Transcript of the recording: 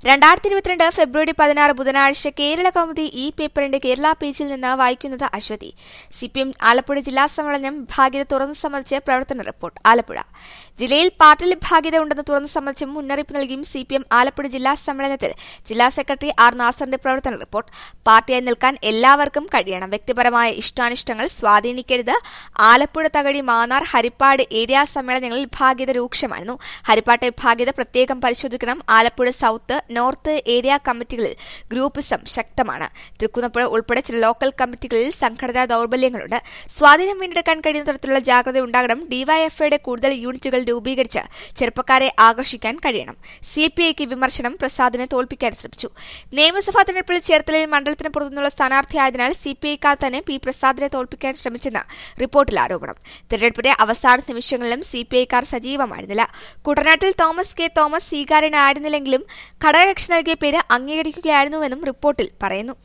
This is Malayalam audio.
രണ്ടായിരത്തി ഇരുപത്തിരണ്ട് ഫെബ്രുവരി പതിനാറ് ബുധനാഴ്ച കേരള കൗമുദി ഈ പേപ്പറിന്റെ കേരള പേജിൽ നിന്ന് വായിക്കുന്നത് Aswathy C P M Alappuzha ജില്ലാ സമ്മേളനം വിഭാഗീയത തുറന്നു സംബന്ധിച്ച് പ്രവർത്തന റിപ്പോർട്ട് ആലപ്പുഴ ജില്ലയിൽ പാർട്ടി വിഭാഗീയത ഉണ്ടെന്ന് തുറന്നു സംബന്ധിച്ചും മുന്നറിയിപ്പ് നൽകിയും സി പി എം ആലപ്പുഴ ജില്ലാ സമ്മേളനത്തിൽ ജില്ലാ സെക്രട്ടറി ആർ നാസറിന്റെ പ്രവർത്തന റിപ്പോർട്ട് പാർട്ടിയായി നിൽക്കാൻ എല്ലാവർക്കും കഴിയണം വ്യക്തിപരമായ ഇഷ്ടാനിഷ്ടങ്ങൾ സ്വാധീനിക്കരുത് ആലപ്പുഴ തകഴി മാന്നാർ ഹരിപ്പാട് ഏരിയ സമ്മേളനങ്ങളിൽ വിഭാഗീയത രൂക്ഷമായിരുന്നു ഹരിപ്പാട്ടെ വിഭാഗീയത പ്രത്യേകം പരിശോധിക്കണം ആലപ്പുഴ സൌത്ത് നോർത്ത് ഏരിയ കമ്മിറ്റികളിൽ ഗ്രൂപ്പിസം ശക്തമാണ് തൃക്കുന്നപ്പുഴ ഉൾപ്പെടെ ചില ലോക്കൽ കമ്മിറ്റികളിൽ സംഘടനാ ദൌർബല്യങ്ങളുണ്ട് സ്വാധീനം വീണ്ടെടുക്കാൻ കഴിയുന്ന തരത്തിലുള്ള ജാഗ്രത ഉണ്ടാകണം ഡിവൈഎഫ്ഐയുടെ കൂടുതൽ യൂണിറ്റുകൾ രൂപീകരിച്ച് ചെറുപ്പക്കാരെ ആകർഷിക്കാൻ കഴിയണം സി പി ഐക്ക് വിമർശനം പ്രസാദിനെ തോൽപ്പിക്കാൻ ശ്രമിച്ചു നിയമസഭാ തെരഞ്ഞെടുപ്പിൽ ചേർത്തലയിൽ മണ്ഡലത്തിന് പുറത്തുനിന്നുള്ള സ്ഥാനാർത്ഥിയായതിനാൽ സി പി ഐക്കാർ തന്നെ പി പ്രസാദിനെ തോൽപ്പിക്കാൻ ശ്രമിച്ചെന്ന് റിപ്പോർട്ടിൽ ആരോപണം തെരഞ്ഞെടുപ്പിന്റെ അവസാന നിമിഷങ്ങളിലും സി പി ഐക്കാർ സജീവമായിരുന്നില്ല കുട്ടനാട്ടിൽ തോമസ് കെ തോമസ് സ്വീകാര്യനായിരുന്നില്ലെങ്കിലും ഘടകകക്ഷി നൽകിയ പേര് അംഗീകരിക്കുകയായിരുന്നുവെന്നും റിപ്പോർട്ടിൽ പറയുന്നു